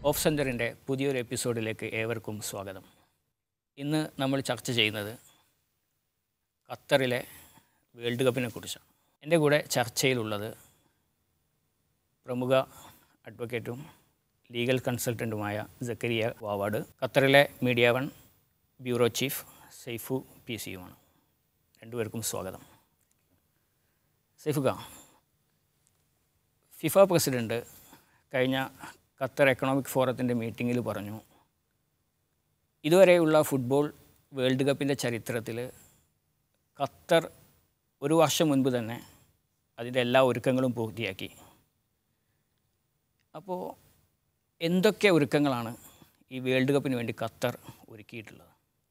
Of സെൻറ്ററിൻ്റെ പുതിയൊരു എപ്പിസോഡിലേക്ക് ഏവർക്കും സ്വാഗതം ഇന്ന് നമ്മൾ ചർച്ച ചെയ്യുന്നത് ഖത്തറിലെ വേൾഡ് കപ്പിനെ കുറിച്ചാണ് എൻ്റെ കൂടെ ചർച്ചയിലുള്ളത് പ്രമുഖ അഡ്വക്കേറ്റും ലീഗൽ കൺസൾട്ടൻറ്റുമായ ജക്കരിയ വാവാട് ഖത്തറിലെ media one bureau chief Saifu P സിയുമാണ് രണ്ടുപേർക്കും സ്വാഗതം സൈഫുക ഫിഫ പ്രസിഡൻറ്റ് കഴിഞ്ഞ ഖത്തർ എക്കണോമിക് ഫോറത്തിൻ്റെ മീറ്റിങ്ങിൽ പറഞ്ഞു ഇതുവരെയുള്ള ഫുട്ബോൾ വേൾഡ് കപ്പിൻ്റെ ചരിത്രത്തിൽ ഖത്തർ ഒരു വർഷം മുൻപ് തന്നെ അതിൻ്റെ എല്ലാ ഒരുക്കങ്ങളും പൂർത്തിയാക്കി അപ്പോൾ എന്തൊക്കെ ഒരുക്കങ്ങളാണ് ഈ വേൾഡ് കപ്പിന് വേണ്ടി ഖത്തർ ഒരുക്കിയിട്ടുള്ളത്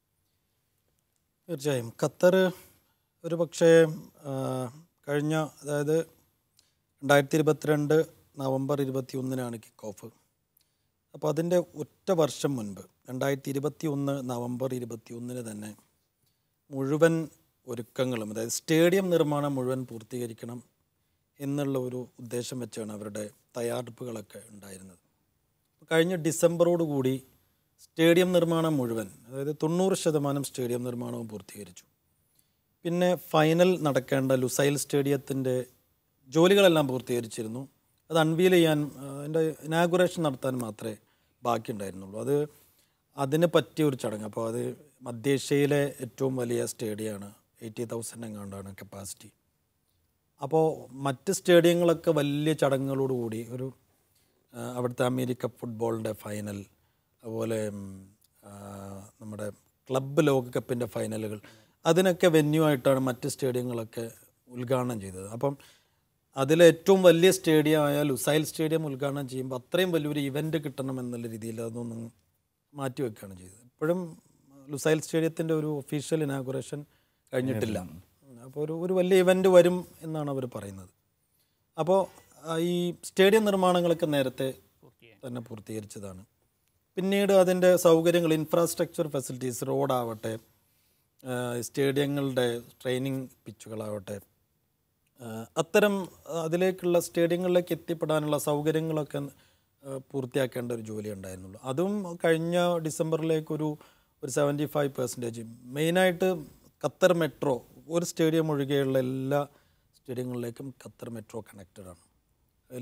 തീർച്ചയായും ഖത്തർ ഒരു പക്ഷേ ആ, കഴിഞ്ഞ അതായത് രണ്ടായിരത്തി ഇരുപത്തിരണ്ട് നവംബർ ഇരുപത്തി ഒന്നിനാണ് കിക്ക് ഓഫ് അപ്പോൾ അതിൻ്റെ ഒറ്റ വർഷം മുൻപ് രണ്ടായിരത്തി ഇരുപത്തി ഒന്ന് നവംബർ ഇരുപത്തി ഒന്നിന് തന്നെ മുഴുവൻ ഒരുക്കങ്ങളും അതായത് സ്റ്റേഡിയം നിർമ്മാണം മുഴുവൻ പൂർത്തീകരിക്കണം എന്നുള്ള ഒരു ഉദ്ദേശം വെച്ചാണ് അവരുടെ തയ്യാറെടുപ്പുകളൊക്കെ ഉണ്ടായിരുന്നത് കഴിഞ്ഞ ഡിസംബറോടുകൂടി സ്റ്റേഡിയം നിർമ്മാണം മുഴുവൻ അതായത് തൊണ്ണൂറ് ശതമാനം സ്റ്റേഡിയം നിർമ്മാണവും പൂർത്തീകരിച്ചു പിന്നെ ഫൈനൽ നടക്കേണ്ട ലുസൈൽ സ്റ്റേഡിയത്തിൻ്റെ ജോലികളെല്ലാം പൂർത്തീകരിച്ചിരുന്നു അത് അൺവീൽ ചെയ്യാൻ ആ, അതിൻ്റെ ഇനാഗുറേഷൻ നടത്താൻ മാത്രമേ ബാക്കിയുണ്ടായിരുന്നുള്ളൂ അത് അതിന് പറ്റിയ ഒരു ചടങ്ങ് അപ്പോൾ അത് മധ്യേഷ്യയിലെ ഏറ്റവും വലിയ സ്റ്റേഡിയമാണ് എയ്റ്റി തൗസൻഡ് എങ്ങാണ്ടാണ് കപ്പാസിറ്റി അപ്പോൾ മറ്റ് സ്റ്റേഡിയങ്ങളൊക്കെ വലിയ ചടങ്ങുകളോടുകൂടി ഒരു ആ, അവിടുത്തെ അമേരിക്ക ഫുട്ബോളിൻ്റെ ഫൈനൽ അതുപോലെ ഉം, ആ, നമ്മുടെ ക്ലബ്ബ് ലോകകപ്പിൻ്റെ ഫൈനലുകൾ അതിനൊക്കെ വെന്യൂ ആയിട്ടാണ് മറ്റ് സ്റ്റേഡിയങ്ങളൊക്കെ ഉദ്ഘാടനം ചെയ്തത് അപ്പം അതിലെ ഏറ്റവും വലിയ സ്റ്റേഡിയം ആയ ലുസൈൽ സ്റ്റേഡിയം ഉദ്ഘാടനം ചെയ്യുമ്പോൾ അത്രയും വലിയൊരു ഇവൻ്റ് കിട്ടണം എന്നുള്ള രീതിയിൽ അതൊന്നും മാറ്റി വെക്കുകയാണ് ചെയ്തത് ഇപ്പോഴും ലുസൈൽ സ്റ്റേഡിയത്തിൻ്റെ ഒരു ഒഫീഷ്യൽ ഇനാഗുറേഷൻ കഴിഞ്ഞിട്ടില്ല അപ്പോൾ ഒരു ഒരു വലിയ ഇവൻ്റ് വരും എന്നാണ് അവർ പറയുന്നത് അപ്പോൾ ആ, ഈ സ്റ്റേഡിയം നിർമ്മാണങ്ങളൊക്കെ നേരത്തെ തന്നെ പൂർത്തീകരിച്ചതാണ് പിന്നീട് അതിൻ്റെ സൗകര്യങ്ങൾ ഇൻഫ്രാസ്ട്രക്ചർ ഫെസിലിറ്റീസ് റോഡാവട്ടെ ആ, സ്റ്റേഡിയങ്ങളുടെ ട്രെയിനിങ് പിച്ചുകളാവട്ടെ ആ, അത്തരം ആ, അതിലേക്കുള്ള സ്റ്റേഡിയങ്ങളിലേക്ക് എത്തിപ്പെടാനുള്ള സൗകര്യങ്ങളൊക്കെ ആ, പൂർത്തിയാക്കേണ്ട ഒരു ജോലി ഉണ്ടായിരുന്നുള്ളൂ അതും കഴിഞ്ഞ ഡിസംബറിലേക്കൊരു ഒരു സെവൻറ്റി ഫൈവ് പെർസെൻറ്റേജ് മെയിനായിട്ട് ഖത്തർ മെട്രോ ഒരു സ്റ്റേഡിയം ഒഴികെയുള്ള എല്ലാ സ്റ്റേഡിയങ്ങളിലേക്കും ഖത്തർ മെട്രോ കണക്റ്റഡ് ആണ് അതിൽ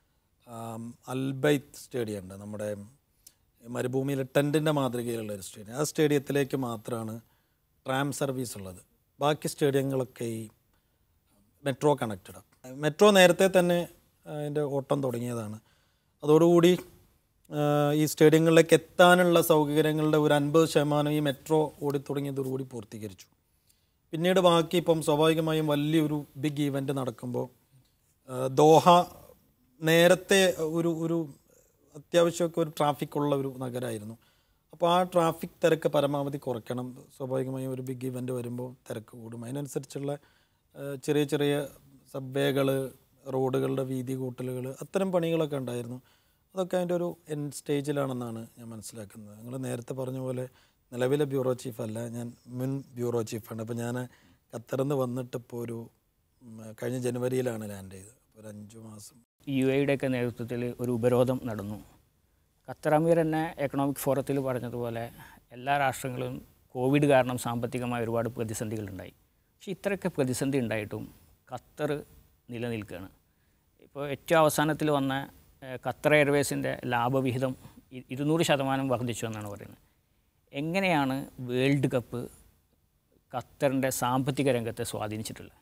അൽബൈത്ത് സ്റ്റേഡിയം ഉണ്ട് നമ്മുടെ മരുഭൂമിയിലെ ടെൻറ്റിൻ്റെ മാതൃകയിലുള്ള ഒരു സ്റ്റേഡിയം ആ സ്റ്റേഡിയത്തിലേക്ക് മാത്രമാണ് ട്രാം സർവീസ് ഉള്ളത് ബാക്കി സ്റ്റേഡിയങ്ങളൊക്കെ ഈ മെട്രോ കണക്റ്റഡ് മെട്രോ നേരത്തെ തന്നെ അതിൻ്റെ ഓട്ടം തുടങ്ങിയതാണ് അതോടുകൂടി ആ, ഈ സ്റ്റേഡിയങ്ങളിലേക്ക് എത്താനുള്ള സൗകര്യങ്ങളുടെ ഒരു അൻപത് ശതമാനം ഈ മെട്രോ ഓടിത്തുടങ്ങിയതോടുകൂടി പൂർത്തീകരിച്ചു പിന്നീട് ബാക്കി ഇപ്പം സ്വാഭാവികമായും വലിയൊരു ബിഗ് ഈവൻ്റ് നടക്കുമ്പോൾ ആ, ദോഹ നേരത്തെ ഒരു ഒരു അത്യാവശ്യമൊക്കെ ഒരു ട്രാഫിക് ഉള്ള ഒരു നഗരമായിരുന്നു അപ്പോൾ ആ ട്രാഫിക് തിരക്ക് പരമാവധി കുറയ്ക്കണം സ്വാഭാവികമായും ഒരു ബിഗ് ഇവൻ്റ് വരുമ്പോൾ തിരക്ക് കൂടും അതിനനുസരിച്ചുള്ള ആ, ചെറിയ ചെറിയ സബ്വേകൾ റോഡുകളുടെ വീതി കൂട്ടലുകൾ അത്തരം പണികളൊക്കെ ഉണ്ടായിരുന്നു അതൊക്കെ അതിൻ്റെ ഒരു എൻ സ്റ്റേജിലാണെന്നാണ് ഞാൻ മനസ്സിലാക്കുന്നത് നിങ്ങൾ നേരത്തെ പറഞ്ഞ പോലെ നിലവിലെ ബ്യൂറോ ചീഫല്ല ഞാൻ മുൻ ബ്യൂറോ ചീഫാണ് അപ്പോൾ ഞാൻ ഖത്തറിൽ നിന്ന് വന്നിട്ട് ഇപ്പോൾ ഒരു ഉം, കഴിഞ്ഞ ജനുവരിയിലാണ് ലാൻഡ് ചെയ്തത് ഒരു അഞ്ച് മാസം യു എയുടെയൊക്കെ നേതൃത്വത്തിൽ ഒരു ഉപരോധം നടന്നു ഖത്തർ അമീർ തന്നെ എക്കണോമിക് ഫോറത്തിൽ പറഞ്ഞതുപോലെ എല്ലാ രാഷ്ട്രങ്ങളും കോവിഡ് കാരണം സാമ്പത്തികമായ ഒരുപാട് പ്രതിസന്ധികളുണ്ടായി പക്ഷേ ഇത്രയൊക്കെ പ്രതിസന്ധി ഉണ്ടായിട്ടും ഖത്തർ നിലനിൽക്കുകയാണ് ഇപ്പോൾ ഏറ്റവും അവസാനത്തിൽ വന്ന ഏഹ്, ഖത്തർ എയർവേസിൻ്റെ ലാഭവിഹിതം ഇ- ഇരുന്നൂറ് ശതമാനം വർദ്ധിച്ചു എന്നാണ് പറയുന്നത് എങ്ങനെയാണ് വേൾഡ് കപ്പ് ഖത്തറിൻ്റെ സാമ്പത്തിക രംഗത്തെ സ്വാധീനിച്ചിട്ടുള്ളത്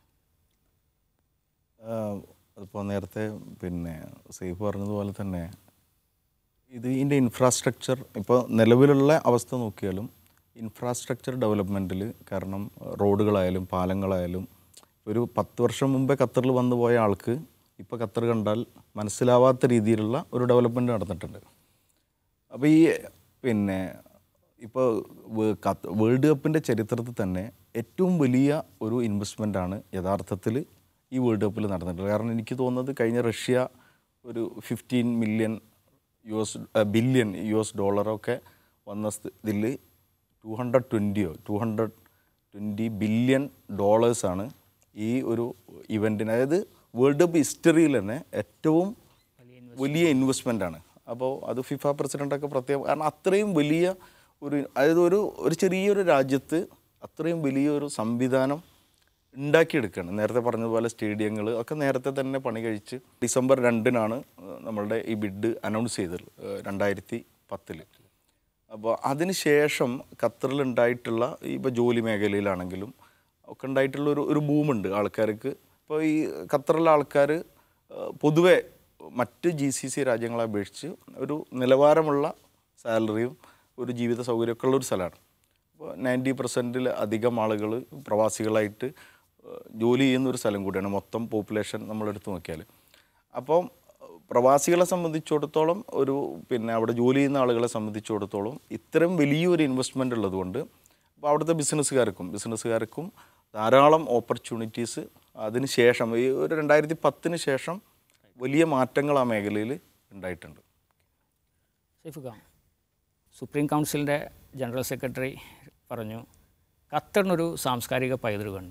അതിപ്പോൾ നേരത്തെ പിന്നെ സേഫ് പറഞ്ഞതുപോലെ തന്നെ ഇത് ഇതിൻ്റെ ഇൻഫ്രാസ്ട്രക്ചർ ഇപ്പോൾ നിലവിലുള്ള അവസ്ഥ നോക്കിയാലും ഇൻഫ്രാസ്ട്രക്ചർ ഡെവലപ്മെൻറ്റിൽ കാരണം റോഡുകളായാലും പാലങ്ങളായാലും ഒരു പത്ത് വർഷം മുമ്പേ ഖത്തറിൽ വന്നു പോയ ആൾക്ക് ഇപ്പോൾ ഖത്തർ കണ്ടാൽ മനസ്സിലാവാത്ത രീതിയിലുള്ള ഒരു ഡെവലപ്മെൻറ്റ് നടന്നിട്ടുണ്ട് അപ്പോൾ ഈ പിന്നെ ഇപ്പോൾ വേൾഡ് കപ്പിൻ്റെ ചരിത്രത്തിൽ തന്നെ ഏറ്റവും വലിയ ഒരു ഇൻവെസ്റ്റ്മെൻ്റാണ് യഥാർത്ഥത്തിൽ ഈ വേൾഡ് കപ്പിൽ നടന്നിട്ടുള്ളത് കാരണം എനിക്ക് തോന്നുന്നത് കഴിഞ്ഞ റഷ്യ ഒരു fifteen million U S billion U S ഡോളറൊക്കെ വന്ന ഇതിൽ ടു ഹൺഡ്രഡ് ട്വൻറ്റിയോ ടു ഹൺഡ്രഡ് ട്വൻറ്റി ബില്യൺ ഡോളേഴ്സാണ് ഈ ഒരു ഇവൻറ്റിന് അതായത് വേൾഡ് കപ്പ് ഹിസ്റ്ററിയിൽ തന്നെ ഏറ്റവും വലിയ ഇൻവെസ്റ്റ്മെൻ്റ് ആണ് അപ്പോൾ അത് ഫിഫ പ്രസിഡൻ്റൊക്കെ പ്രത്യേകം കാരണം അത്രയും വലിയ ഒരു അതായത് ഒരു ഒരു ചെറിയൊരു രാജ്യത്ത് അത്രയും വലിയൊരു സംവിധാനം ഉണ്ടാക്കിയെടുക്കുകയാണ് നേരത്തെ പറഞ്ഞതുപോലെ സ്റ്റേഡിയങ്ങൾ ഒക്കെ നേരത്തെ തന്നെ പണി കഴിച്ച് ഡിസംബർ രണ്ടിനാണ് ഏഹ്, നമ്മളുടെ ഈ ബിഡ് അനൗൺസ് ചെയ്തത് ഏഹ്, രണ്ടായിരത്തി പത്തിൽ അപ്പോൾ അതിന് ശേഷം ഖത്തറിൽ ഉണ്ടായിട്ടുള്ള ഈ ഇപ്പോൾ ജോലി മേഖലയിലാണെങ്കിലും ഒക്കെ ഉണ്ടായിട്ടുള്ള ഒരു ഒരു ബൂമുണ്ട് ആൾക്കാർക്ക് ഇപ്പോൾ ഈ ഖത്തറിലെ ആൾക്കാർ പൊതുവെ മറ്റ് ജി സി സി രാജ്യങ്ങളെ അപേക്ഷിച്ച് ഒരു നിലവാരമുള്ള സാലറിയും ഒരു ജീവിത സൗകര്യമൊക്കെ ഉള്ള ഒരു സ്ഥലമാണ് അപ്പോൾ നയൻറ്റി പെർസെൻറ്റിൽ അധികം ആളുകൾ പ്രവാസികളായിട്ട് ഏഹ്, ജോലി ചെയ്യുന്ന ഒരു സ്ഥലം കൂടിയാണ് മൊത്തം പോപ്പുലേഷൻ നമ്മളെടുത്ത് നോക്കിയാൽ അപ്പം പ്രവാസികളെ സംബന്ധിച്ചിടത്തോളം ഒരു പിന്നെ അവിടെ ജോലി ചെയ്യുന്ന ആളുകളെ സംബന്ധിച്ചിടത്തോളം ഇത്തരം വലിയൊരു ഇൻവെസ്റ്റ്മെൻ്റ് ഉള്ളതുകൊണ്ട് അപ്പോൾ അവിടുത്തെ ബിസിനസ്സുകാർക്കും ബിസിനസ്സുകാർക്കും ധാരാളം ഓപ്പർച്യൂണിറ്റീസ് അതിന് ശേഷം ഈ ഒരു രണ്ടായിരത്തി പത്തിന് ശേഷം വലിയ മാറ്റങ്ങൾ ആ മേഖലയിൽ ഉണ്ടായിട്ടുണ്ട് സൈഫുഖ സുപ്രീം കൗൺസിലിൻ്റെ ജനറൽ സെക്രട്ടറി പറഞ്ഞു ഖത്തറിനൊരു സാംസ്കാരിക പൈതൃകമുണ്ട്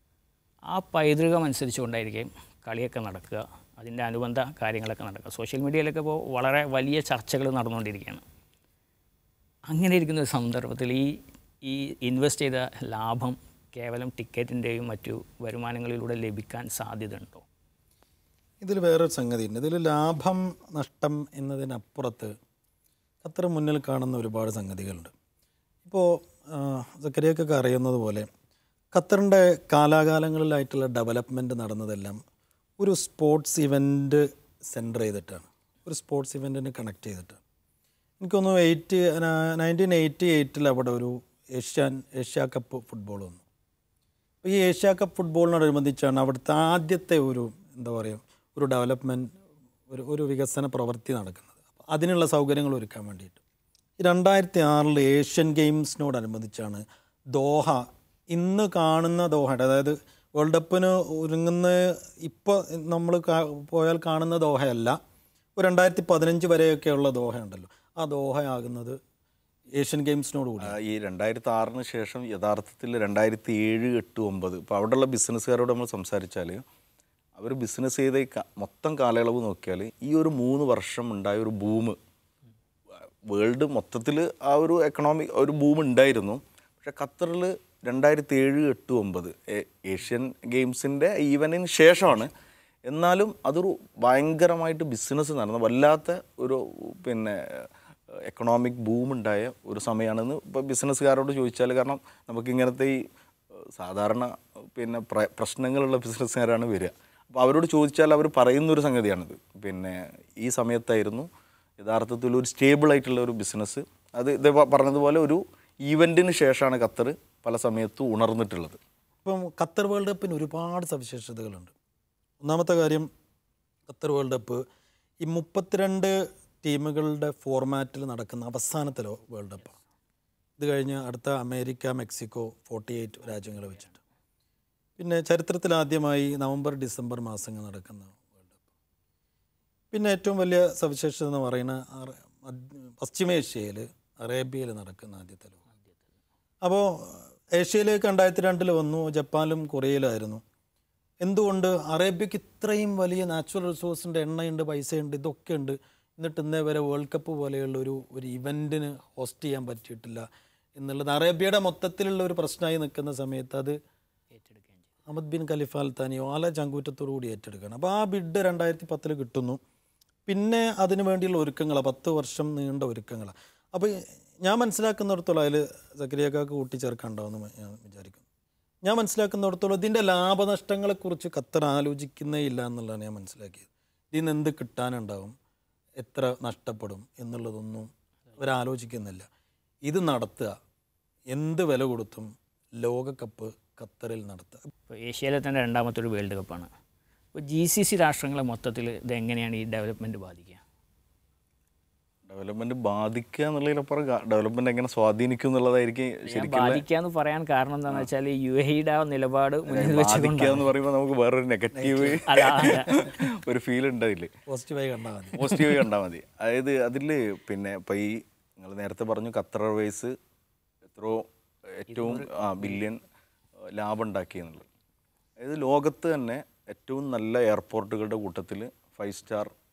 ആ പൈതൃകം അനുസരിച്ചുകൊണ്ടായിരിക്കും കളിയൊക്കെ നടക്കുക അതിൻ്റെ അനുബന്ധ കാര്യങ്ങളൊക്കെ നടക്കുക സോഷ്യൽ മീഡിയയിലൊക്കെ ഇപ്പോൾ വളരെ വലിയ ചർച്ചകൾ നടന്നുകൊണ്ടിരിക്കുകയാണ് അങ്ങനെ ഇരിക്കുന്ന ഒരു സന്ദർഭത്തിൽ ഈ ഈ ഇൻവെസ്റ്റ് ചെയ്ത ലാഭം കേവലം ടിക്കറ്റിൻ്റെയും മറ്റു വരുമാനങ്ങളിലൂടെ ലഭിക്കാൻ സാധ്യതയുണ്ടോ ഇതിൽ വേറൊരു സംഗതിയുണ്ട് ഇതിൽ ലാഭം നഷ്ടം എന്നതിനപ്പുറത്ത് ഖത്തർ മുന്നിൽ കാണുന്ന ഒരുപാട് സംഗതികളുണ്ട് ഇപ്പോൾ സക്കരിയൊക്കെ അറിയുന്നത് പോലെ ഖത്തറിൻ്റെ കാലാകാലങ്ങളിലായിട്ടുള്ള ഡെവലപ്മെൻറ്റ് നടന്നതെല്ലാം ഒരു സ്പോർട്സ് ഇവൻ്റ് സെൻറ്റർ ചെയ്തിട്ടാണ് ഒരു സ്പോർട്സ് ഇവൻറ്റിന് കണക്ട് ചെയ്തിട്ടാണ് എനിക്കൊന്നു എയ്റ്റ് നയൻറ്റീൻ എയ്റ്റി എയ്റ്റിൽ അവിടെ ഒരു ഏഷ്യാൻ ഏഷ്യ കപ്പ് ഫുട്ബോൾ വന്നു അപ്പോൾ ഈ ഏഷ്യ കപ്പ് ഫുട്ബോളിനോടനുബന്ധിച്ചാണ് അവിടുത്തെ ആദ്യത്തെ ഒരു എന്താ പറയുക ഒരു ഡെവലപ്മെൻറ്റ് ഒരു ഒരു വികസന പ്രവൃത്തി നടക്കുന്നത് അപ്പോൾ അതിനുള്ള സൗകര്യങ്ങൾ ഒരുക്കാൻ വേണ്ടിയിട്ട് ഈ രണ്ടായിരത്തി ആറിൽ ഏഷ്യൻ ഗെയിംസിനോടനുബന്ധിച്ചാണ് ദോഹ ഇന്ന് കാണുന്ന ദോഹയുടെ അതായത് വേൾഡ് കപ്പിന് ഒരുങ്ങുന്ന ഇപ്പോൾ നമ്മൾ പോയാൽ കാണുന്ന ദോഹയല്ല ഒരു രണ്ടായിരത്തി പതിനഞ്ച് വരെയൊക്കെയുള്ള ദോഹ ഉണ്ടല്ലോ ആ ദോഹയാകുന്നത് ഏഷ്യൻ ഗെയിംസിനോട് കൂടി ആ, ഈ രണ്ടായിരത്തി ആറിന് ശേഷം യഥാർത്ഥത്തിൽ രണ്ടായിരത്തി ഏഴ് എട്ട് ഒമ്പത് ഇപ്പോൾ അവിടെയുള്ള ബിസിനസ്സുകാരോട് നമ്മൾ സംസാരിച്ചാൽ അവർ ബിസിനസ് ചെയ്ത ഈ ക- മൊത്തം കാലയളവ് നോക്കിയാൽ ഈ ഒരു മൂന്ന് വർഷം ഉണ്ടായ ഒരു ബൂമ് വേൾഡ് മൊത്തത്തിൽ ആ ഒരു എക്കണോമിക് ഒരു ബൂം ഉണ്ടായിരുന്നു പക്ഷേ ഖത്തറിൽ രണ്ടായിരത്തി ഏഴ് എട്ട് ഒമ്പത് ഏ- ഏഷ്യൻ ഗെയിംസിൻ്റെ ഈവനിന് ശേഷമാണ് എന്നാലും അതൊരു ഭയങ്കരമായിട്ട് ബിസിനസ് നടന്ന വല്ലാത്ത ഒരു പിന്നെ എക്കണോമിക് ബൂം ഉണ്ടായ ഒരു സമയമാണെന്ന് ഇപ്പോൾ ബിസിനസ്സുകാരോട് ചോദിച്ചാൽ കാരണം നമുക്ക് ഇങ്ങനത്തെ ഈ ഏഹ്, സാധാരണ പിന്നെ പ്ര പ്രശ്നങ്ങളുള്ള ബിസിനസ്സുകാരാണ് വരിക അപ്പോൾ അവരോട് ചോദിച്ചാൽ അവർ പറയുന്നൊരു സംഗതിയാണിത് പിന്നെ ഈ സമയത്തായിരുന്നു യഥാർത്ഥത്തിൽ ഒരു സ്റ്റേബിൾ ആയിട്ടുള്ള ഒരു ബിസിനസ് അത് ഇത് പ- പറഞ്ഞതുപോലെ ഒരു ഈവൻറ്റിന് ശേഷമാണ് ഖത്തർ പല സമയത്തും ഉണർന്നിട്ടുള്ളത് ഇപ്പം ഖത്തർ വേൾഡ് കപ്പിന് ഒരുപാട് സവിശേഷതകളുണ്ട് ഒന്നാമത്തെ കാര്യം ഖത്തർ വേൾഡ് കപ്പ് ഈ മുപ്പത്തിരണ്ട് ടീമുകളുടെ ഫോർമാറ്റിൽ നടക്കുന്ന അവസാനത്തെ ലോ- വേൾഡ് കപ്പാണ് ഇത് കഴിഞ്ഞ് അടുത്ത അമേരിക്ക മെക്സിക്കോ ഫോർട്ടി എയ്റ്റ് രാജ്യങ്ങൾ വെച്ചിട്ട് പിന്നെ ചരിത്രത്തിൽ ആദ്യമായി നവംബർ ഡിസംബർ മാസങ്ങൾ നടക്കുന്ന വേൾഡ് കപ്പ് പിന്നെ ഏറ്റവും വലിയ സവിശേഷത എന്ന് പറയുന്ന അറ- മധ്യ- പശ്ചിമേഷ്യയിൽ അറേബ്യയിൽ നടക്കുന്ന ആദ്യത്തെ ലോകം അപ്പോൾ ഏഷ്യയിലേക്ക് രണ്ടായിരത്തി രണ്ടിൽ വന്നു ജപ്പാനിലും കൊറിയയിലായിരുന്നു എന്തുകൊണ്ട് അറേബ്യക്ക് ഇത്രയും വലിയ നാച്ചുറൽ റിസോഴ്സിൻ്റെ എണ്ണയുണ്ട് പൈസയുണ്ട് ഇതൊക്കെ ഉണ്ട് എന്നിട്ട് ഇന്നേ വരെ വേൾഡ് കപ്പ് പോലെയുള്ള ഒരു ഒരു ഇവൻറ്റിന് ഹോസ്റ്റ് ചെയ്യാൻ പറ്റിയിട്ടില്ല എന്നുള്ളത് അറേബ്യയുടെ മൊത്തത്തിലുള്ള ഒരു പ്രശ്നമായി നിൽക്കുന്ന സമയത്ത് അത് അഹമ്മദ് ബിൻ ഖലിഫ അൽ താനി ഓല ചങ്കൂറ്റത്തോടു കൂടി ഏറ്റെടുക്കുകയാണ് അപ്പോൾ ആ ബിഡ് രണ്ടായിരത്തി പത്തിൽ കിട്ടുന്നു പിന്നെ അതിന് വേണ്ടിയുള്ള ഒരുക്കങ്ങളാണ് പത്ത് വർഷം നീണ്ട ഒരുക്കങ്ങളാണ് അപ്പോൾ ഞാൻ മനസ്സിലാക്കുന്നിടത്തോളം അതിൽ സക്രിയക്കാക്ക് കൂട്ടിച്ചേർക്കാണ്ടാവുമെന്ന് ഞാൻ വിചാരിക്കുന്നു ഞാൻ മനസ്സിലാക്കുന്നിടത്തോളം ഇതിൻ്റെ ലാഭനഷ്ടങ്ങളെക്കുറിച്ച് ഖത്തർ ആലോചിക്കുന്നേ ഇല്ല എന്നുള്ളതാണ് ഞാൻ മനസ്സിലാക്കിയത് ഇതിൽ നിന്ന് എന്ത് കിട്ടാനുണ്ടാവും എത്ര നഷ്ടപ്പെടും എന്നുള്ളതൊന്നും അവരാലോചിക്കുന്നില്ല ഇത് നടത്തുക എന്ത് വില കൊടുത്തും ലോകകപ്പ് ഖത്തറിൽ നടത്തുക ഇപ്പോൾ ഏഷ്യയിലെ തന്നെ രണ്ടാമത്തെ ഒരു വേൾഡ് കപ്പാണ് ഇപ്പോൾ ജി സി സി രാഷ്ട്രങ്ങളെ മൊത്തത്തിൽ ഇത് എങ്ങനെയാണ് ഈ ഡെവലപ്മെൻറ്റ് ബാധിക്കുക ഡെവലപ്മെൻറ്റ് ബാധിക്കുക എന്നുള്ളതിനപ്പുറം ഡെവലപ്മെൻറ്റ് എങ്ങനെ സ്വാധീനിക്കും എന്നുള്ളതായിരിക്കും ഞാൻ ശരിക്കും ബാധിക്കുക എന്ന് പറയാൻ കാരണം എന്താണെന്ന് വെച്ചാൽ യു എയുടെ ആ നിലപാട് മുന്നിൽ ബാധിക്കുക വെച്ചുകൊണ്ട് എന്ന് പറയുമ്പോൾ നമുക്ക് വേറൊരു നെഗറ്റീവ് അല്ല, അല്ല. ഒരു ഫീൽ ഉണ്ട് അതിൽ പോസിറ്റീവായി കണ്ടാൽ മതി പോസിറ്റീവ് കണ്ടാൽ മതി അതായത് അതിൽ പിന്നെ ഇപ്പം ഈ നിങ്ങൾ നേരത്തെ പറഞ്ഞു ഖത്തർ എയർവേസ് എത്രയോ ഏറ്റവും ആ ബില്യൺ ലാഭം ഉണ്ടാക്കി എന്നുള്ളത് അതായത് ലോകത്ത് തന്നെ ഏറ്റവും നല്ല എയർപോർട്ടുകളുടെ കൂട്ടത്തിൽ ഫൈവ് സ്റ്റാർ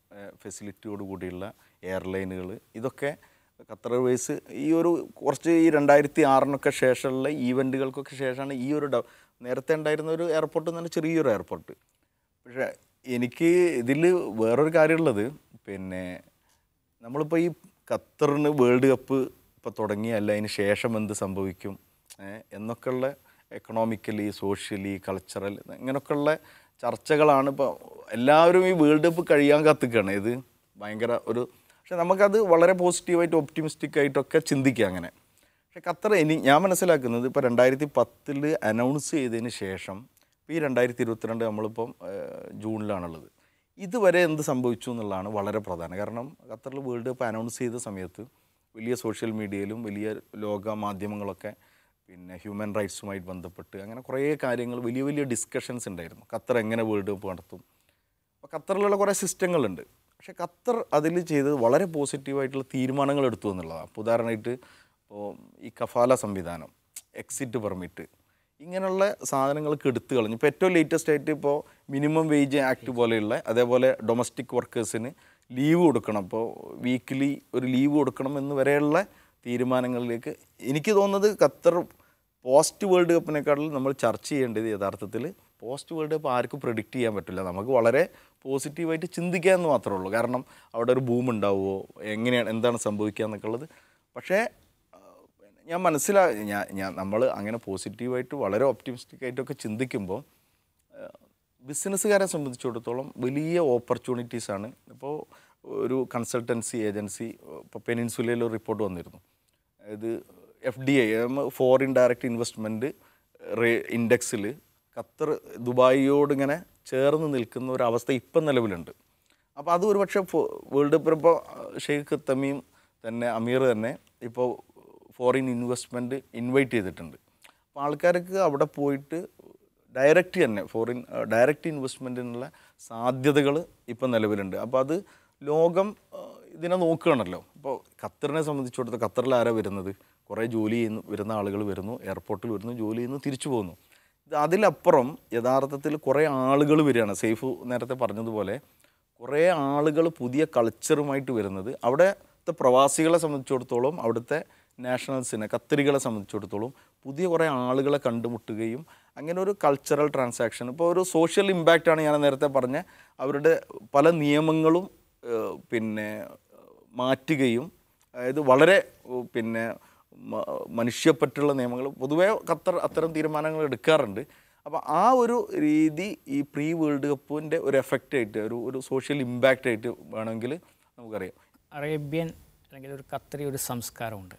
ഫെസിലിറ്റിയോട് കൂടിയുള്ള എയർലൈനുകൾ ഇതൊക്കെ ഖത്തർ എയർവേസ് ഈ ഒരു കുറച്ച് ഈ രണ്ടായിരത്തി ആറിനൊക്കെ ശേഷമുള്ള ഈവൻറ്റുകൾക്കൊക്കെ ശേഷമാണ് ഈ ഒരു ഡ- നേരത്തെ ഉണ്ടായിരുന്ന ഒരു എയർപോർട്ട് എന്ന് പറഞ്ഞാൽ ചെറിയൊരു എയർപോർട്ട് പക്ഷേ എനിക്ക് ഇതിൽ വേറൊരു കാര്യമുള്ളത് പിന്നെ നമ്മളിപ്പോൾ ഈ ഖത്തറിന് വേൾഡ് കപ്പ് ഇപ്പോൾ തുടങ്ങിയല്ല അതിന് ശേഷം എന്ത് സംഭവിക്കും ഏഹ് എന്നൊക്കെയുള്ള എക്കണോമിക്കലി സോഷ്യലി കൾച്ചറൽ ഇങ്ങനെയൊക്കെയുള്ള ചർച്ചകളാണ് ഇപ്പോൾ എല്ലാവരും ഈ വേൾഡ് കപ്പ് കഴിയാൻ കത്തിക്കുകയാണ് ഇത് ഭയങ്കര ഒരു പക്ഷെ നമുക്കത് വളരെ പോസിറ്റീവായിട്ട് ഒപ്റ്റിമിസ്റ്റിക് ആയിട്ടൊക്കെ ചിന്തിക്കാം അങ്ങനെ പക്ഷെ ഖത്തർ ഇനി ഞാൻ മനസ്സിലാക്കുന്നത് ഇപ്പോൾ രണ്ടായിരത്തി പത്തിൽ അനൗൺസ് ചെയ്തതിന് ശേഷം ഇപ്പോൾ ഈ രണ്ടായിരത്തി ഇരുപത്തിരണ്ട് നമ്മളിപ്പം ഏഹ്, ജൂണിലാണുള്ളത് ഇതുവരെ എന്ത് സംഭവിച്ചു എന്നുള്ളതാണ് വളരെ പ്രധാനം കാരണം ഖത്തറിൽ വേൾഡ് കപ്പ് അനൗൺസ് ചെയ്ത സമയത്ത് വലിയ സോഷ്യൽ മീഡിയയിലും വലിയ ലോക മാധ്യമങ്ങളൊക്കെ പിന്നെ ഹ്യൂമൻ റൈറ്റ്സുമായിട്ട് ബന്ധപ്പെട്ട് അങ്ങനെ കുറേ കാര്യങ്ങൾ വലിയ വലിയ ഡിസ്കഷൻസ് ഉണ്ടായിരുന്നു ഖത്തർ എങ്ങനെ വേൾഡ് കപ്പ് നടത്തും അപ്പോൾ ഖത്തറിലുള്ള കുറേ സിസ്റ്റങ്ങളുണ്ട് പക്ഷേ ഖത്തർ അതിൽ ചെയ്തത് വളരെ പോസിറ്റീവായിട്ടുള്ള തീരുമാനങ്ങൾ എടുത്തു എന്നുള്ളതാണ് അപ്പോൾ ഉദാഹരണമായിട്ട് ഇപ്പോൾ ഈ കഫാല സംവിധാനം എക്സിറ്റ് പെർമിറ്റ് ഇങ്ങനെയുള്ള സാധനങ്ങൾക്ക് എടുത്തു കളഞ്ഞു ഇപ്പോൾ ഏറ്റവും ലേറ്റസ്റ്റ് ആയിട്ട് ഇപ്പോൾ മിനിമം വേജ് ആക്ട് പോലെയുള്ള അതേപോലെ ഡൊമസ്റ്റിക് വർക്കേഴ്സിന് ലീവ് കൊടുക്കണം ഇപ്പോൾ വീക്കിലി ഒരു ലീവ് കൊടുക്കണം എന്ന് വരെയുള്ള തീരുമാനങ്ങളിലേക്ക് എനിക്ക് തോന്നുന്നത് ഖത്തർ പോസ്റ്റ് വേൾഡ് കപ്പിനെക്കാട്ടിലും നമ്മൾ ചർച്ച ചെയ്യേണ്ടത് യഥാർത്ഥത്തിൽ പോസ്റ്റ് വേൾഡ് കപ്പ് ആർക്കും പ്രഡിക്റ്റ് ചെയ്യാൻ പറ്റില്ല നമുക്ക് വളരെ പോസിറ്റീവായിട്ട് ചിന്തിക്കാമെന്ന് മാത്രമേ ഉള്ളൂ കാരണം അവിടെ ഒരു ബൂം ഉണ്ടാവുമോ എങ്ങനെയാണ് എന്താണ് സംഭവിക്കുക എന്നൊക്കെ ഉള്ളത് പക്ഷേ ആ, പിന്നെ ഞാൻ മനസ്സിലാ ഞാൻ ഞാൻ നമ്മൾ അങ്ങനെ പോസിറ്റീവായിട്ട് വളരെ ഒപ്റ്റിമിസ്റ്റിക് ആയിട്ടൊക്കെ ചിന്തിക്കുമ്പോൾ ബിസിനസ്സുകാരെ സംബന്ധിച്ചിടത്തോളം വലിയ ഓപ്പർച്യൂണിറ്റീസാണ് ഇപ്പോൾ ഒരു കൺസൾട്ടൻസി ഏജൻസി ഇപ്പോൾ പെനിൻസുലയിൽ ഒരു റിപ്പോർട്ട് വന്നിരുന്നു അതായത് F D I foreign direct investment റേ ഇൻഡെക്സിൽ ഖത്തർ ദുബായിയോട് ഇങ്ങനെ ചേർന്ന് നിൽക്കുന്ന ഒരു അവസ്ഥ ഇപ്പം നിലവിലുണ്ട് അപ്പോൾ അത് ഒരുപക്ഷെ വേൾഡ് കപ്പ് ഇപ്പോൾ ഷെയ്ഖ് തമീം തന്നെ അമീർ തന്നെ ഇപ്പോൾ ഫോറിൻ ഇൻവെസ്റ്റ്മെൻറ്റ് ഇൻവൈറ്റ് ചെയ്തിട്ടുണ്ട് അപ്പോൾ ആൾക്കാർക്ക് അവിടെ പോയിട്ട് ഡയറക്റ്റ് തന്നെ ഫോറിൻ ഡയറക്റ്റ് ഇൻവെസ്റ്റ്മെൻറ്റിനുള്ള സാധ്യതകൾ ഇപ്പം നിലവിലുണ്ട് അപ്പോൾ അത് ലോകം ആ, ഇതിനെ നോക്കുകയാണല്ലോ ഇപ്പോൾ ഖത്തറിനെ സംബന്ധിച്ചിടത്തോളം ഖത്തറിൽ ആരാ വരുന്നത് കുറേ ജോലി ചെയ്യുന്നു വരുന്ന ആളുകൾ വരുന്നു എയർപോർട്ടിൽ വരുന്നു ജോലി ചെയ്യുന്നു തിരിച്ചു പോകുന്നു ഇത് അതിലപ്പുറം യഥാർത്ഥത്തിൽ കുറേ ആളുകൾ വരികയാണ് സേഫ് നേരത്തെ പറഞ്ഞതുപോലെ കുറേ ആളുകൾ പുതിയ കൾച്ചറുമായിട്ട് വരുന്നത് അവിടുത്തെ പ്രവാസികളെ സംബന്ധിച്ചിടത്തോളം അവിടുത്തെ നാഷണൽസിനെ ഖത്തരികളെ സംബന്ധിച്ചിടത്തോളം പുതിയ കുറേ ആളുകളെ കണ്ടുമുട്ടുകയും അങ്ങനെ ഒരു കൾച്ചറൽ ട്രാൻസാക്ഷൻ ഇപ്പോൾ ഒരു സോഷ്യൽ ഇമ്പാക്റ്റാണ് ഞാൻ നേരത്തെ പറഞ്ഞ അവരുടെ പല നിയമങ്ങളും ഏഹ്, പിന്നെ മാറ്റുകയും അതായത് വളരെ ഏഹ്, പിന്നെ മ- മനുഷ്യപ്പറ്റുള്ള നിയമങ്ങൾ പൊതുവേ ഖത്തർ അത്തരം തീരുമാനങ്ങൾ എടുക്കാറുണ്ട് അപ്പോൾ ആ ഒരു രീതി ഈ പ്രീ വേൾഡ് കപ്പിൻ്റെ ഒരു എഫക്റ്റ് ആയിട്ട് ഒരു ഒരു സോഷ്യൽ ഇമ്പാക്റ്റ് ആയിട്ട് വേണമെങ്കിൽ നമുക്കറിയാം അറേബ്യൻ അല്ലെങ്കിൽ ഒരു ഖത്തറി ഒരു സംസ്കാരമുണ്ട്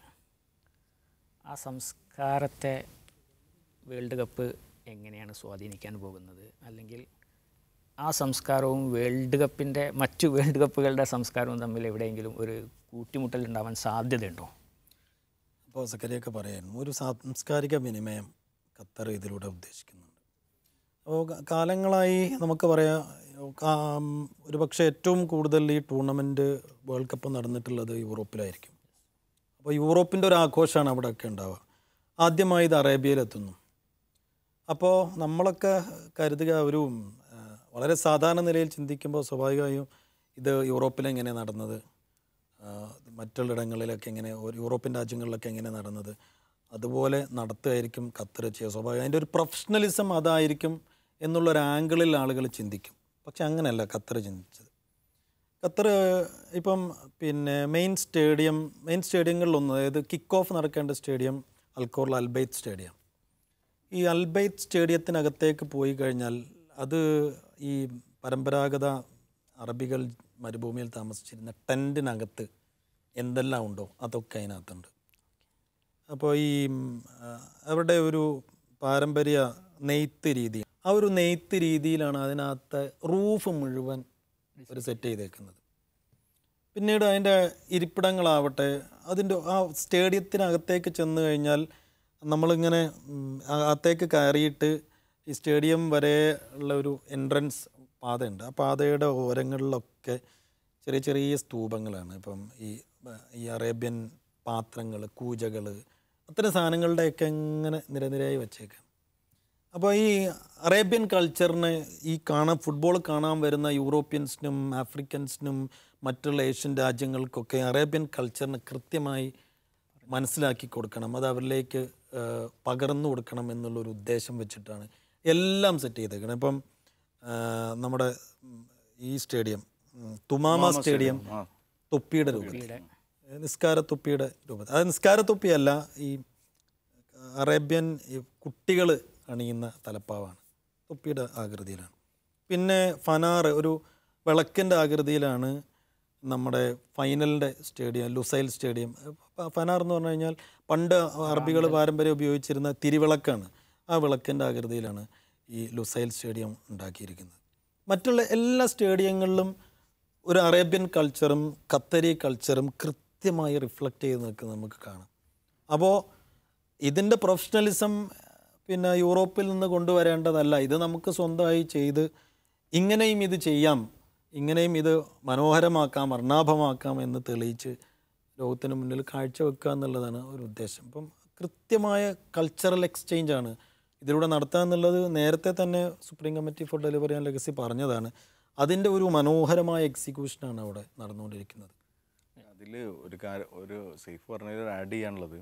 ആ സംസ്കാരത്തെ വേൾഡ് കപ്പ് എങ്ങനെയാണ് സ്വാധീനിക്കാൻ പോകുന്നത് അല്ലെങ്കിൽ ആ സംസ്കാരവും വേൾഡ് കപ്പിൻ്റെ മറ്റു വേൾഡ് കപ്പുകളുടെ സംസ്കാരവും തമ്മിൽ എവിടെയെങ്കിലും ഒരു കൂട്ടിമുട്ടൽ ഉണ്ടാവാൻ സാധ്യതയുണ്ടോ അപ്പോൾ സക്കരിയൊക്കെ പറയായിരുന്നു ഒരു സാംസ്കാരിക വിനിമയം ഖത്തർ ഇതിലൂടെ ഉദ്ദേശിക്കുന്നുണ്ട് അപ്പോൾ ക- കാലങ്ങളായി നമുക്ക് പറയാം കാ- ഒരു പക്ഷേ ഏറ്റവും കൂടുതൽ ഈ ടൂർണമെൻറ്റ് വേൾഡ് കപ്പ് നടന്നിട്ടുള്ളത് യൂറോപ്പിലായിരിക്കും അപ്പോൾ യൂറോപ്പിൻ്റെ ഒരു ആഘോഷമാണ് അവിടെയൊക്കെ ഉണ്ടാവുക ആദ്യമായി ഇത് അറേബ്യയിലെത്തുന്നു അപ്പോൾ നമ്മളൊക്കെ കരുതുക ഒരു ആ, വളരെ സാധാരണ നിലയിൽ ചിന്തിക്കുമ്പോൾ സ്വാഭാവികമായും ഇത് യൂറോപ്പിലെങ്ങനെ നടന്നത് ആ, മറ്റുള്ളിടങ്ങളിലൊക്കെ എങ്ങനെ ഒരു യൂറോപ്യൻ രാജ്യങ്ങളിലൊക്കെ എങ്ങനെ നടന്നത് അതുപോലെ നടത്തുകയായിരിക്കും ഖത്തർ ചെയ്യുക സ്വാഭാവികം അതിൻ്റെ ഒരു പ്രൊഫഷണലിസം അതായിരിക്കും എന്നുള്ളൊരു ആംഗിളിൽ ആളുകൾ ചിന്തിക്കും പക്ഷെ അങ്ങനെയല്ല ഖത്തർ ചിന്തിച്ചത് ഖത്തർ ഇപ്പം പിന്നെ മെയിൻ സ്റ്റേഡിയം മെയിൻ സ്റ്റേഡിയങ്ങളിലൊന്ന് അതായത് കിക്ക് ഓഫ് നടക്കേണ്ട സ്റ്റേഡിയം അൽക്കോറിൽ അൽബൈത്ത് സ്റ്റേഡിയം ഈ അൽബൈത്ത് സ്റ്റേഡിയത്തിനകത്തേക്ക് പോയി കഴിഞ്ഞാൽ അത് ഈ പരമ്പരാഗത അറബികൾ മരുഭൂമിയിൽ താമസിച്ചിരുന്ന ടെൻറ്റിനകത്ത് എന്തെല്ലാം ഉണ്ടോ അതൊക്കെ അതിനകത്തുണ്ട് അപ്പോൾ ഈ ഉം, ആ, അവരുടെ ഒരു പാരമ്പര്യ നെയ്ത്ത് രീതി ആ ഒരു നെയ്ത്ത് രീതിയിലാണ് അതിനകത്ത് റൂഫ് മുഴുവൻ ഒരു സെറ്റ് ചെയ്തേക്കുന്നത് പിന്നീട് അതിൻ്റെ ഇരിപ്പിടങ്ങളാവട്ടെ അതിൻ്റെ ആ സ്റ്റേഡിയത്തിനകത്തേക്ക് ചെന്ന് കഴിഞ്ഞാൽ നമ്മളിങ്ങനെ ഉം, അകത്തേക്ക് കയറിയിട്ട് ഈ സ്റ്റേഡിയം വരെ ഉള്ള ഒരു എൻട്രൻസ് പാതയുണ്ട് ആ പാതയുടെ ഓരങ്ങളിലൊക്കെ ചെറിയ ചെറിയ സ്തൂപങ്ങളാണ് ഇപ്പം ഈ ഈ അറേബ്യൻ പാത്രങ്ങൾ കൂജകൾ അത്തരം സാധനങ്ങളുടെയൊക്കെ ഇങ്ങനെ നിരനിരയായി വച്ചേക്കാം അപ്പോൾ ഈ അറേബ്യൻ കൾച്ചറിന് ഈ കാണാൻ ഫുട്ബോൾ കാണാൻ വരുന്ന യൂറോപ്യൻസിനും ആഫ്രിക്കൻസിനും മറ്റുള്ള ഏഷ്യൻ രാജ്യങ്ങൾക്കൊക്കെ അറേബ്യൻ കൾച്ചറിന് കൃത്യമായി മനസ്സിലാക്കി കൊടുക്കണം അത് അവരിലേക്ക് ആ, പകർന്നു കൊടുക്കണം എന്നുള്ളൊരു ഉദ്ദേശം വെച്ചിട്ടാണ് എല്ലാം സെറ്റ് ചെയ്തേക്കണം ഇപ്പം ആ, നമ്മുടെ ഉം, ഈ സ്റ്റേഡിയം ഉം, തുമാമ സ്റ്റേഡിയം തൊപ്പിയുടെ രൂപത്തിൽ നിസ്കാര തൊപ്പിയുടെ രൂപത്തിൽ അത് നിസ്കാര തൊപ്പിയല്ല ഈ അറേബ്യൻ കുട്ടികൾ അണിയുന്ന തലപ്പാവാണ് തൊപ്പിയുടെ ആകൃതിയിലാണ് പിന്നെ ഫനാർ ഒരു വിളക്കിൻ്റെ ആകൃതിയിലാണ് നമ്മുടെ ഫൈനലിൻ്റെ സ്റ്റേഡിയം ലുസൈൽ സ്റ്റേഡിയം ഫ- ഫനാർ എന്ന് പറഞ്ഞു കഴിഞ്ഞാൽ പണ്ട് അറബികൾ പാരമ്പര്യം ഉപയോഗിച്ചിരുന്ന തിരിവിളക്കാണ് ആ വിളക്കിൻ്റെ ആകൃതിയിലാണ് ഈ ലുസൈൽ സ്റ്റേഡിയം ഉണ്ടാക്കിയിരിക്കുന്നത് മറ്റുള്ള എല്ലാ സ്റ്റേഡിയങ്ങളിലും ഒരു അറേബ്യൻ കൾച്ചറും ഖത്തരി കൾച്ചറും കൃത്യമായി റിഫ്ലക്റ്റ് ചെയ്ത് നിൽക്കുന്നത് നമുക്ക് കാണാം അപ്പോൾ ഇതിൻ്റെ പ്രൊഫഷണലിസം പിന്നെ യൂറോപ്പിൽ നിന്ന് കൊണ്ടുവരേണ്ടതല്ല ഇത് നമുക്ക് സ്വന്തമായി ചെയ്ത് ഇങ്ങനെയും ഇത് ചെയ്യാം ഇങ്ങനെയും ഇത് മനോഹരമാക്കാം വർണ്ണാഭമാക്കാം എന്ന് തെളിയിച്ച് ലോകത്തിന് മുന്നിൽ കാഴ്ചവെക്കുക എന്നുള്ളതാണ് ഒരു ഉദ്ദേശം അപ്പം കൃത്യമായ കൾച്ചറൽ എക്സ്ചേഞ്ച് ആണ് ഇതിലൂടെ നടത്തുക എന്നുള്ളത് നേരത്തെ തന്നെ supreme committee for delivery and legacy പറഞ്ഞതാണ് അതിൻ്റെ ഒരു മനോഹരമായ എക്സിക്യൂഷനാണ് അവിടെ നടന്നുകൊണ്ടിരിക്കുന്നത് അതിൽ ഒരു കാര്യം ഒരു സേഫ് പറഞ്ഞതിൽ ആഡ് ചെയ്യാനുള്ളത്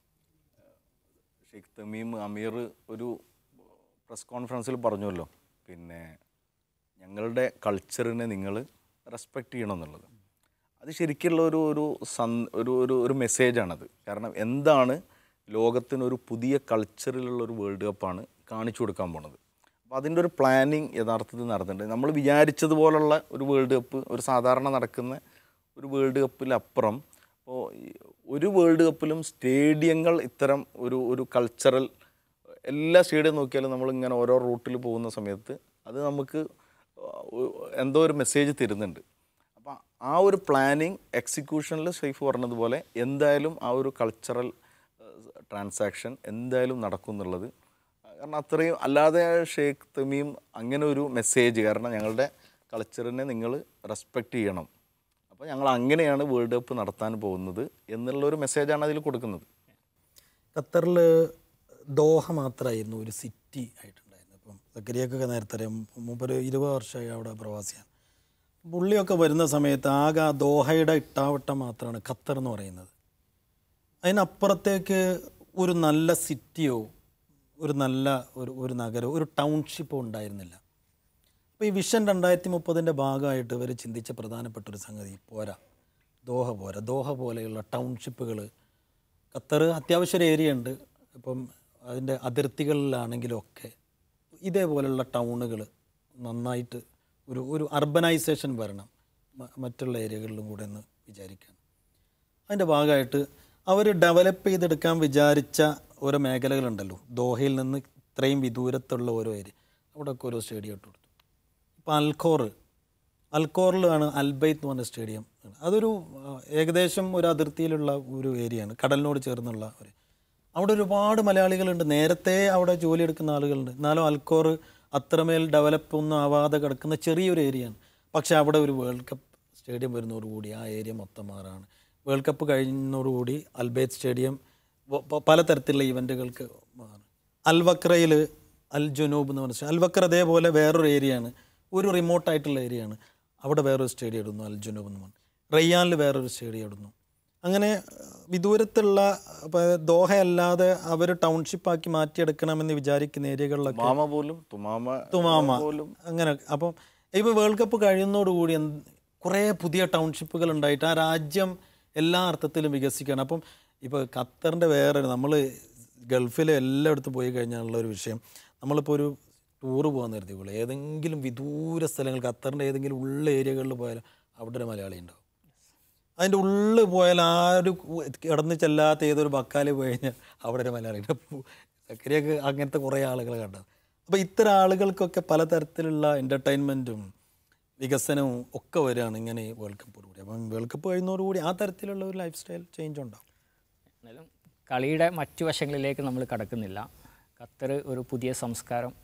ഷെയ്ഖ് തമീം അമീർ ഒരു പ്രസ് കോൺഫറൻസിൽ പറഞ്ഞല്ലോ പിന്നെ ഞങ്ങളുടെ കൾച്ചറിനെ നിങ്ങൾ റെസ്പെക്റ്റ് ചെയ്യണം എന്നുള്ളത് അത് ശരിക്കുള്ള ഒരു ഒരു സന് ഒരു ഒരു ഒരു മെസ്സേജാണത് കാരണം എന്താണ് ലോകത്തിനൊരു പുതിയ കൾച്ചറിലുള്ള ഒരു വേൾഡ് കപ്പാണ് കാണിച്ചു കൊടുക്കാൻ പോണത് അപ്പോൾ അതിൻ്റെ ഒരു പ്ലാനിങ് യഥാർത്ഥത്തിൽ നടന്നിട്ടുണ്ട് നമ്മൾ വിചാരിച്ചതുപോലുള്ള ഒരു വേൾഡ് കപ്പ് ഒരു സാധാരണ നടക്കുന്ന ഒരു വേൾഡ് കപ്പിലപ്പുറം ഇപ്പോൾ ഒരു വേൾഡ് കപ്പിലും സ്റ്റേഡിയങ്ങൾ ഇത്തരം ഒരു ഒരു കൾച്ചറൽ എല്ലാ സ്റ്റേഡിയം നോക്കിയാലും നമ്മളിങ്ങനെ ഓരോ റൂട്ടിൽ പോകുന്ന സമയത്ത് അത് നമുക്ക് എന്തോ ഒരു മെസ്സേജ് തരുന്നുണ്ട് അപ്പം ആ ഒരു പ്ലാനിങ് എക്സിക്യൂഷനിൽ സേഫ് പറഞ്ഞതുപോലെ എന്തായാലും ആ ഒരു കൾച്ചറൽ ട്രാൻസാക്ഷൻ എന്തായാലും നടക്കും എന്നുള്ളത് കാരണം അത്രയും അല്ലാതെ ഷേഖ് തമീം അങ്ങനെ ഒരു മെസ്സേജ് കാരണം ഞങ്ങളുടെ കൾച്ചറിനെ നിങ്ങൾ റെസ്പെക്റ്റ് ചെയ്യണം അപ്പോൾ ഞങ്ങൾ അങ്ങനെയാണ് വേൾഡ് കപ്പ് നടത്താൻ പോകുന്നത് എന്നുള്ളൊരു മെസ്സേജാണ് അതിൽ കൊടുക്കുന്നത് ഖത്തറിൽ ദോഹ മാത്രമായിരുന്നു ഒരു സിറ്റി ആയിട്ടുണ്ടായിരുന്നത് ഇപ്പം സക്കരിയൊക്കെ നേരത്തെ അറിയാം മൂപ്പര് ഇരുപത് വർഷമായി അവിടെ പ്രവാസിയാണ് പുള്ളിയൊക്കെ വരുന്ന സമയത്ത് ആകെ ആ ദോഹയുടെ ഇട്ടാവട്ടം മാത്രമാണ് ഖത്തർ എന്ന് പറയുന്നത് അതിനപ്പുറത്തേക്ക് ഒരു നല്ല സിറ്റിയോ ഒരു നല്ല ഒരു ഒരു നഗരമോ ഒരു ടൗൺഷിപ്പോ ഉണ്ടായിരുന്നില്ല അപ്പോൾ ഈ വിഷൻ രണ്ടായിരത്തി മുപ്പതിൻ്റെ ഭാഗമായിട്ട് ഇവർ ചിന്തിച്ച പ്രധാനപ്പെട്ട ഒരു സംഗതി പോരാ ദോഹ പോരാ ദോഹ പോലെയുള്ള ടൗൺഷിപ്പുകൾ ഖത്തർ അത്യാവശ്യം ഒരു ഏരിയ ഉണ്ട് ഇപ്പം അതിൻ്റെ അതിർത്തികളിലാണെങ്കിലും ഒക്കെ ഇതേപോലെയുള്ള ടൗണുകൾ നന്നായിട്ട് ഒരു ഒരു അർബനൈസേഷൻ വരണം മ- മറ്റുള്ള ഏരിയകളിലും കൂടെ എന്ന് വിചാരിക്കുകയാണ് അതിൻ്റെ ഭാഗമായിട്ട് അവർ ഡെവലപ്പ് ചെയ്തെടുക്കാൻ വിചാരിച്ച ഓരോ മേഖലകളുണ്ടല്ലോ ദോഹയിൽ നിന്ന് ഇത്രയും വിദൂരത്തുള്ള ഓരോ ഏരിയ അവിടെയൊക്കെ ഓരോ സ്റ്റേഡിയം ഇട്ട് കൊടുത്തു ഇപ്പോൾ അൽഖോർ അൽഖോറിലാണ് അൽബൈത്ത് എന്ന് പറഞ്ഞ സ്റ്റേഡിയം അതൊരു ആ, ഏകദേശം ഒരു അതിർത്തിയിലുള്ള ഒരു ഏരിയയാണ് കടലിനോട് ചേർന്നുള്ള ഒരു അവിടെ ഒരുപാട് മലയാളികളുണ്ട് നേരത്തെ അവിടെ ജോലി എടുക്കുന്ന ആളുകളുണ്ട് എന്നാലും അൽക്കോർ അത്രമേൽ ഡെവലപ്പ് ഒന്നും ആവാതെ കിടക്കുന്ന ചെറിയൊരു ഏരിയയാണ് പക്ഷേ അവിടെ ഒരു വേൾഡ് കപ്പ് സ്റ്റേഡിയം വരുന്നതോടുകൂടി ആ ഏരിയ മൊത്തം മാറാണ് വേൾഡ് കപ്പ് കഴിഞ്ഞതോടുകൂടി അൽബേത്ത് സ്റ്റേഡിയം വ- പ- പലതരത്തിലുള്ള ഇവൻറ്റുകൾക്ക് മാറും അൽവക്രയിൽ അൽ ജുനൂബ് എന്ന് പറഞ്ഞ സ്റ്റേ- അൽവക്ര അതേപോലെ വേറൊരു ഏരിയയാണ് ഒരു റിമോട്ടായിട്ടുള്ള ഏരിയയാണ് അവിടെ വേറൊരു സ്റ്റേഡിയം ഇടുന്നു അൽ ജുനൂബ് എന്ന് പറഞ്ഞു റയ്യാനിൽ വേറൊരു സ്റ്റേഡിയം ഇടുന്നു അങ്ങനെ അഹ്, വിദൂരത്തുള്ള അപ്പോൾ ദോഹ അല്ലാതെ അവർ ടൗൺഷിപ്പാക്കി മാറ്റിയെടുക്കണമെന്ന് വിചാരിക്കുന്ന ഏരിയകളിലൊക്കെ മാമ പോലും തുമാമ തുമാമ പോലും അങ്ങനെ അപ്പം ഇപ്പോൾ വേൾഡ് കപ്പ് കഴിയുന്നതോടുകൂടി എന്ത് കുറേ പുതിയ ടൗൺഷിപ്പുകൾ ഉണ്ടായിട്ട് ആ രാജ്യം എല്ലാ അർത്ഥത്തിലും വികസിക്കുകയാണ് അപ്പം ഇപ്പോൾ ഖത്തറിൻ്റെ വേറെ നമ്മൾ ഗൾഫിൽ എല്ലായിടത്തും പോയി കഴിഞ്ഞാലുള്ള ഒരു വിഷയം നമ്മളിപ്പോൾ ഒരു ടൂറ് പോകാൻ നിർത്തിക്കോളൂ ഏതെങ്കിലും വിദൂര സ്ഥലങ്ങൾ ഖത്തറിൻ്റെ ഏതെങ്കിലും ഉള്ള ഏരിയകളിൽ പോയാൽ അവിടെ ഒരു മലയാളി ഉണ്ടാവും അതിൻ്റെ ഉള്ളിൽ പോയാൽ ആ ഒരു കിടന്ന് ചെല്ലാത്ത ഏതൊരു ബക്കാലി പോയി കഴിഞ്ഞാൽ അവിടെ ഒരു മലയാളി ഉണ്ടാവും സക്കരിയൊക്കെ അങ്ങനത്തെ കുറേ ആളുകളെ കണ്ടത് അപ്പോൾ ഇത്തരം ആളുകൾക്കൊക്കെ പലതരത്തിലുള്ള എൻ്റർടൈൻമെൻറ്റും വികസനവും ഒക്കെ വരികയാണ് ഇങ്ങനെ ഈ വേൾഡ് കപ്പോടുകൂടി അപ്പം വേൾഡ് കപ്പ് കഴിയുന്നതോടുകൂടി ആ തരത്തിലുള്ള ഒരു ലൈഫ് സ്റ്റൈൽ ചേഞ്ച് ഉണ്ടാവും എന്നാലും കളിയുടെ മറ്റു വശങ്ങളിലേക്ക് നമ്മൾ കടക്കുന്നില്ല ഖത്തർ ഒരു പുതിയ സംസ്കാരം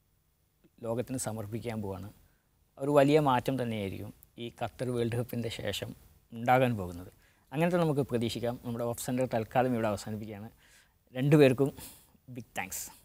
ലോകത്തിന് സമർപ്പിക്കാൻ പോവാണ് ഒരു വലിയ മാറ്റം തന്നെയായിരിക്കും ഈ ഖത്തർ വേൾഡ് കപ്പിൻ്റെ ശേഷം ഉണ്ടാകാൻ പോകുന്നത് അങ്ങനത്തെ നമുക്ക് പ്രതീക്ഷിക്കാം നമ്മുടെ ഓഫ് സെൻറ്റർ തൽക്കാലം ഇവിടെ അവസാനിപ്പിക്കുകയാണ് രണ്ടുപേർക്കും ബിഗ് താങ്ക്സ്